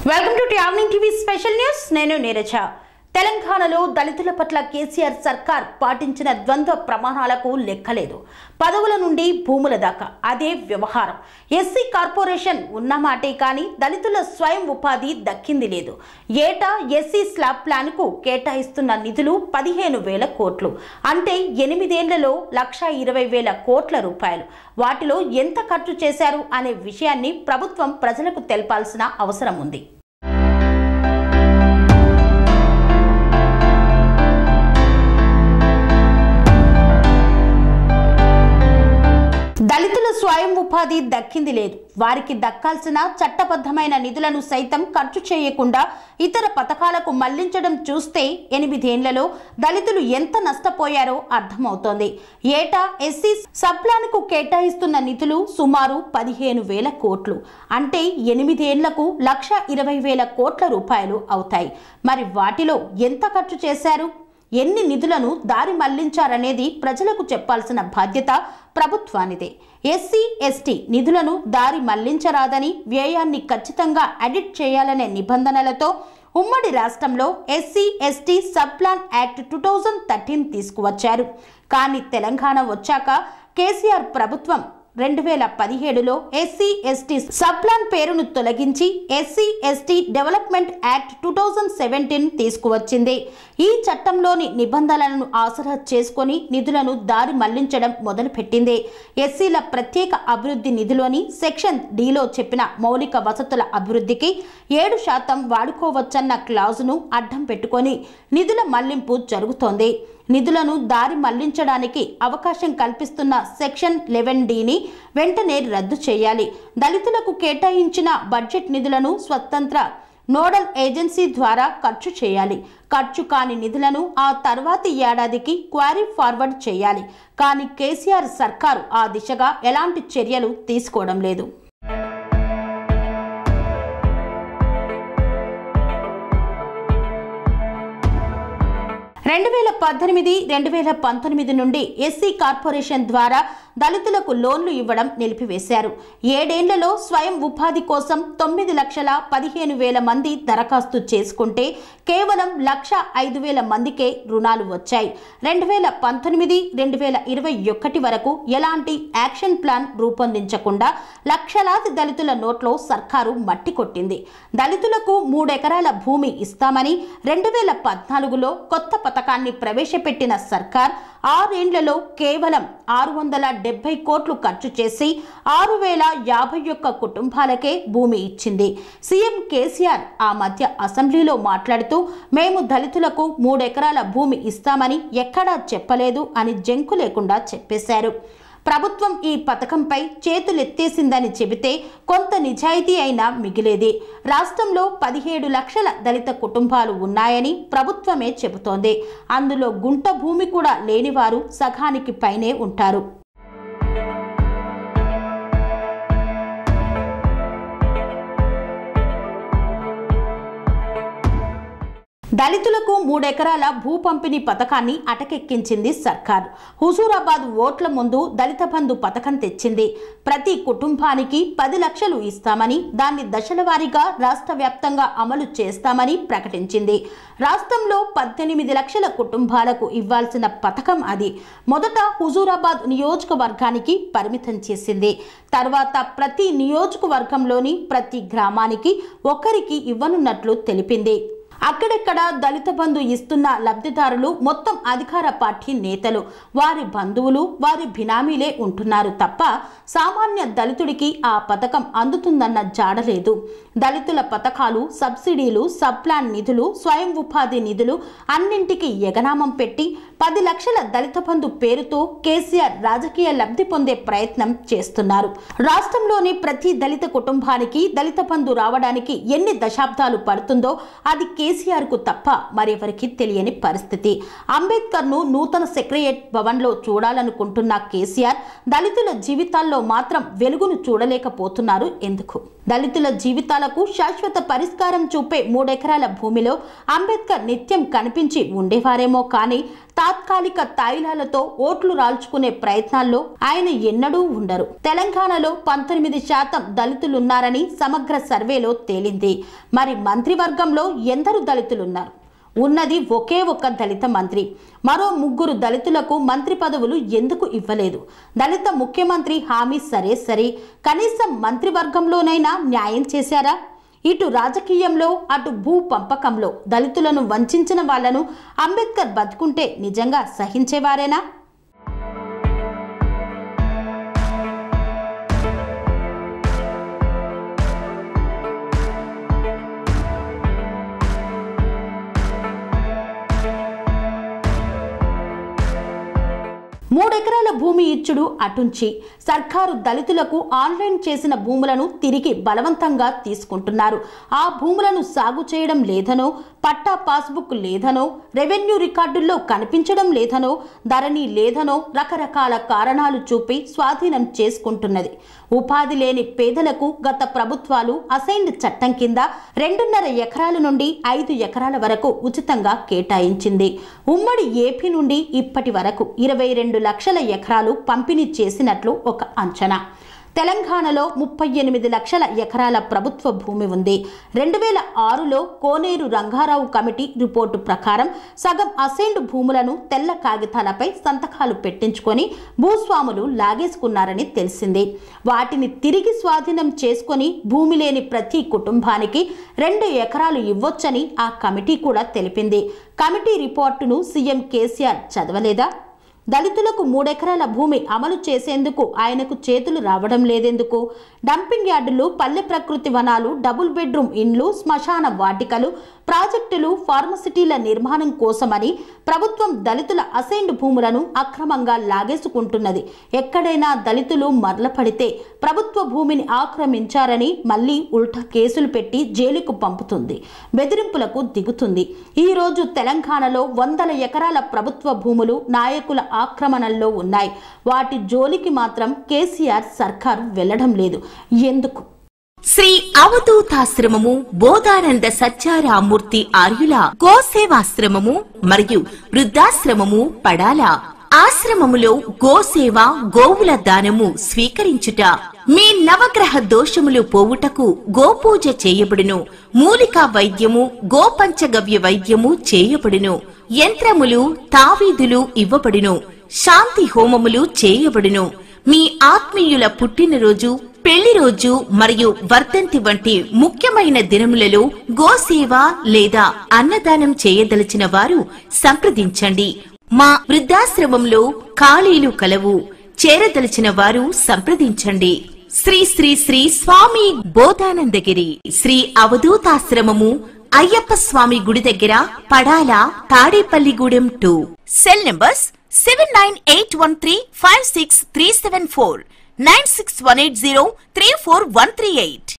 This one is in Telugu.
welcome to travelling TV special news నేను నీరజ తెలంగాణలో దళితుల పట్ల కేసీఆర్ సర్కార్ పాటించిన ద్వంద్వ ప్రమాణాలకు లెక్కలేదు పదవుల నుండి భూముల దాకా అదే వ్యవహారం ఎస్సీ కార్పొరేషన్ ఉన్నమాటే కానీ దళితుల స్వయం ఉపాధి దక్కింది లేదు ఏటా ఎస్సీ స్లాబ్ ప్లాన్కు కేటాయిస్తున్న నిధులు పదిహేను వేల కోట్లు అంటే ఎనిమిదేళ్లలో లక్ష ఇరవై వేల కోట్ల రూపాయలు వాటిలో ఎంత ఖర్చు చేశారు అనే విషయాన్ని ప్రభుత్వం ప్రజలకు తెలపాల్సిన అవసరం ఉంది దళితుల స్వయం ఉపాధి దక్కింది లేదు వారికి దక్కాల్సిన చట్టబద్ధమైన నిధులను సైతం ఖర్చు చేయకుండా ఇతర పథకాలకు మళ్లించడం చూస్తే ఎనిమిదేండ్లలో దళితులు ఎంత నష్టపోయారో అర్థమవుతోంది ఏటా ఎస్సీ సబ్ప్లాన్కు కేటాయిస్తున్న నిధులు సుమారు పదిహేను వేల కోట్లు అంటే ఎనిమిదేండ్లకు లక్ష ఇరవై వేల కోట్ల రూపాయలు అవుతాయి మరి వాటిలో ఎంత ఖర్చు చేశారు ఎన్ని నిధులను దారి మళ్లించారనేది ప్రజలకు చెప్పాల్సిన బాధ్యత ప్రభుత్వానిదే ఎస్సీ ఎస్టీ నిధులను దారి మళ్లించరాదని వ్యయాన్ని ఖచ్చితంగా అడిట్ చేయాలనే నిబంధనలతో ఉమ్మడి రాష్ట్రంలో SC ST sub plan act two thousand thirteen తీసుకువచ్చారు కానీ తెలంగాణ వచ్చాక కేసీఆర్ ప్రభుత్వం రెండు వేల పదిహేడులో ఎస్సీ ఎస్టీ సబ్ప్లాన్ పేరును తొలగించి SC ST development act two thousand seventeen తీసుకువచ్చింది ఈ చట్టంలోని నిబంధనలను ఆసరా చేసుకొని నిధులను దారి మళ్లించడం మొదలుపెట్టింది ఎస్సీల ప్రత్యేక అభివృద్ధి నిధిలోని సెక్షన్ డిలో చెప్పిన మౌలిక వసతుల అభివృద్ధికి ఏడు శాతం వాడుకోవచ్చన్న క్లాజును అడ్డం పెట్టుకొని నిధుల మళ్లింపు జరుగుతోంది నిధులను దారి మళ్లించడానికి అవకాశం కల్పిస్తున్న సెక్షన్ లెవెన్ డిని వెంటనే రద్దు చేయాలి దళితులకు కేటాయించిన బడ్జెట్ నిధులను స్వతంత్ర నోడల్ ఏజెన్సీ ద్వారా ఖర్చు చేయాలి ఖర్చు కాని నిధులను ఆ తర్వాతి ఏడాదికి క్వారీ ఫార్వర్డ్ చేయాలి కానీ కేసీఆర్ సర్కారు ఆ దిశగా ఎలాంటి చర్యలు తీసుకోవడం లేదు రెండు వేల పద్దెనిమిది రెండు వేల పంతొమ్మిది నుండి ఎస్సీ కార్పొరేషన్ ద్వారా దళితులకు లోన్లు ఇవ్వడం నిలిపివేశారు ఏడేండ్లలో స్వయం ఉపాధి కోసం తొమ్మిది లక్షల పదిహేను వేల మంది దరఖాస్తు చేసుకుంటే కేవలం లక్ష ఐదు వేల మందికే రుణాలు వచ్చాయి రెండు వేల పంతొమ్మిది రెండు వేల ఇరవై ఒకటి వరకు ఎలాంటి యాక్షన్ ప్లాన్ రూపొందించకుండా లక్షలాది దళితుల నోట్లో సర్కారు మట్టి కొట్టింది దళితులకు మూడెకరాల భూమి ఇస్తామని రెండు వేల పద్నాలుగులో కొత్త పథకాన్ని ప్రవేశపెట్టిన సర్కార్ ఆరేండ్లలో కేవలం ఆరు వందల డెబ్బై కోట్లు ఖర్చు చేసి ఆరు వేల యాభై ఒక్క కుటుంబాలకే భూమి ఇచ్చింది సీఎం కేసీఆర్ ఆ మధ్య అసెంబ్లీలో మాట్లాడుతూ మేము దళితులకు మూడెకరాల భూమి ఇస్తామని ఎక్కడా చెప్పలేదు అని జంకు లేకుండా చెప్పేశారు ప్రభుత్వం ఈ పథకంపై చేతులెత్తేసిందని చెబితే కొంత నిజాయితీ అయినా మిగిలేది రాష్ట్రంలో పదిహేడు లక్షల దళిత కుటుంబాలు ఉన్నాయని ప్రభుత్వమే చెబుతోంది అందులో గుంట భూమి కూడా లేనివారు సగానికి పైనే ఉంటారు దళితులకు మూడెకరాల భూ పంపిణీ పథకాన్ని అటకెక్కించింది సర్కార్ హుజూరాబాద్ ఓట్ల ముందు దళిత బంధు పథకం తెచ్చింది ప్రతి కుటుంబానికి పది లక్షలు ఇస్తామని దాన్ని దశల వారీగా రాష్ట్ర వ్యాప్తంగా అమలు చేస్తామని ప్రకటించింది రాష్ట్రంలో పద్దెనిమిది లక్షల కుటుంబాలకు ఇవ్వాల్సిన పథకం అది మొదట హుజూరాబాద్ నియోజకవర్గానికి పరిమితం చేసింది తర్వాత ప్రతి నియోజకవర్గంలోని ప్రతి గ్రామానికి ఒకరికి ఇవ్వనున్నట్లు తెలిపింది అక్కడెక్కడ దళిత బంధు ఇస్తున్న లబ్ధిదారులు మొత్తం అధికార పార్టీ నేతలు వారి బంధువులు వారి బినామీలే ఉంటున్నారు తప్ప సామాన్య దళితుడికి ఆ పథకం అందుతుందన్న జాడలేదు దళితుల పథకాలు సబ్సిడీలు సబ్ ప్లాన్ నిధులు స్వయం ఉపాధి నిధులు అన్నింటికి ఎగనామం పెట్టి పది లక్షల దళిత బంధు పేరుతో కేసీఆర్ రాజకీయ లబ్ధి పొందే ప్రయత్నం చేస్తున్నారు రాష్ట్రంలోని ప్రతి దళిత కుటుంబానికి దళిత బంధు రావడానికి ఎన్ని దశాబ్దాలు పడుతుందో అది కేసీఆర్ కు తప్ప మరెవరికి తెలియని పరిస్థితి అంబేద్కర్ ను నూతన సెక్రటరియట్ భవన్ లో చూడాలనుకుంటున్న కేసీఆర్ దళితుల జీవితాల్లో మాత్రం వెలుగును చూడలేకపోతున్నారు ఎందుకు దళితుల జీవితాలకు శాశ్వత పరిష్కారం చూపే మూడెకరాల భూమిలో అంబేద్కర్ నిత్యం కనిపించి ఉండేవారేమో కానీ తాత్కాలిక తాయిలాలతో ఓట్లు రాల్చుకునే ప్రయత్నాల్లో ఆయన ఎన్నడూ ఉండరు తెలంగాణలో పంతొమ్మిది శాతం దళితులున్నారని సమగ్ర సర్వేలో తేలింది మరి మంత్రివర్గంలో ఎందరు దళితులున్నారు ఉన్నది ఒకే ఒక్క దళిత మంత్రి మరో ముగ్గురు దళితులకు మంత్రి పదవులు ఎందుకు ఇవ్వలేదు దళిత ముఖ్యమంత్రి హామీ సరే సరే కనీసం మంత్రివర్గంలోనైనా న్యాయం చేశారా ఇటు రాజకీయంలో అటు భూ పంపకంలో దళితులను వంచిన వాళ్లను అంబేద్కర్ బతుకుంటే నిజంగా సహించేవారేనా మూడెకరాల భూమి ఇచ్చుడు అటుంచి సర్కారు దళితులకు ఆన్లైన్ చేసిన భూములను తిరిగి బలవంతంగా తీసుకుంటున్నారు ఆ భూములను సాగు చేయడం లేదనో పట్టా పాస్బుక్ లేదనో రెవెన్యూ రికార్డుల్లో కనిపించడం లేదనో ధరణి లేదనో రకరకాల కారణాలు చూపి స్వాధీనం చేసుకుంటున్నది ఉపాధి లేని పేదలకు గత ప్రభుత్వాలు అసైన్డ్ చట్టం కింద రెండున్నర ఎకరాల నుండి ఐదు ఎకరాల వరకు ఉచితంగా కేటాయించింది ఉమ్మడి ఏపీ నుండి ఇప్పటి వరకు ఇరవై రెండు లక్షల ఎకరాలు పంపిణీ చేసినట్లు ఒక అంచనా తెలంగాణలో ముప్పై ఎనిమిది లక్షల ఎకరాల ప్రభుత్వ భూమి ఉంది రెండు వేల ఆరులో కోనేరు రంగారావు కమిటీ రిపోర్టు ప్రకారం సగం అసైన్డ్ భూములను తెల్ల కాగితాలపై సంతకాలు పెట్టించుకొని భూస్వాములు లాగేసుకున్నారని తెలిసింది వాటిని తిరిగి స్వాధీనం చేసుకొని భూమి లేని ప్రతి కుటుంబానికి రెండు ఎకరాలు ఇవ్వొచ్చని ఆ కమిటీ కూడా తెలిపింది కమిటీ రిపోర్టును సీఎం కేసీఆర్ చదవలేదా దళితులకు మూడెకరాల భూమి అమలు చేసేందుకు ఆయనకు చేతులు రావడం లేదెందుకు డంపింగ్ యార్డులు పల్లె ప్రకృతి వనాలు డబుల్ బెడ్రూమ్ ఇండ్లు శ్మశాన వాటికలు ప్రాజెక్టులు ఫార్మసిటీల నిర్మాణం కోసమని ప్రభుత్వం దళితుల అసైన్డ్ భూములను అక్రమంగా లాగేసుకుంటున్నది ఎక్కడైనా దళితులు మరలపడితే ప్రభుత్వ భూమిని ఆక్రమించారని మళ్ళీ ఉల్టా కేసులు పెట్టి జైలుకు పంపుతుంది బెదిరింపులకు దిగుతుంది ఈ రోజు తెలంగాణలో వందల ఎకరాల ప్రభుత్వ భూములు నాయకుల ఆక్రమణల్లో ఉన్నాయి వాటి జోలికి మాత్రం కేసీఆర్ సర్కారు వెళ్లడం లేదు ఎందుకు శ్రీ అవధూతాశ్రమము బోధానంద సత్యారామూర్తి ఆర్యుల గోసేవాశ్రమము మరియు వృద్ధాశ్రమము పడాల ఆశ్రమములో గోసేవ గోవుల దానము స్వీకరించుట మీ నవగ్రహ దోషములు పోవుటకు గోపూజ చేయబడును మూలికా వైద్యము గోపంచగవ్య వైద్యము చేయబడును యంత్రములు తావీదులు ఇవ్వబడును శాంతి హోమములు చేయబడును మీ ఆత్మీయుల పుట్టినరోజు పెళ్లి రోజు మరియు వర్ధంతి వంటి ముఖ్యమైన దినములలో గోసేవ లేదా అన్నదానం చేయదలిచిన వారు సంప్రదించండి మా వృద్ధాశ్రమంలో ఖాళీలు కలవు చేరదలిచిన వారు సంప్రదించండి శ్రీ శ్రీ శ్రీ స్వామి బోధానందగిరి శ్రీ అవధూతాశ్రమము అయ్యప్ప స్వామి గుడి దగ్గర పడాల Tadepalligudem two cell numbers seven nine eight one three five six three seven four nine six one eight zero three four one three eight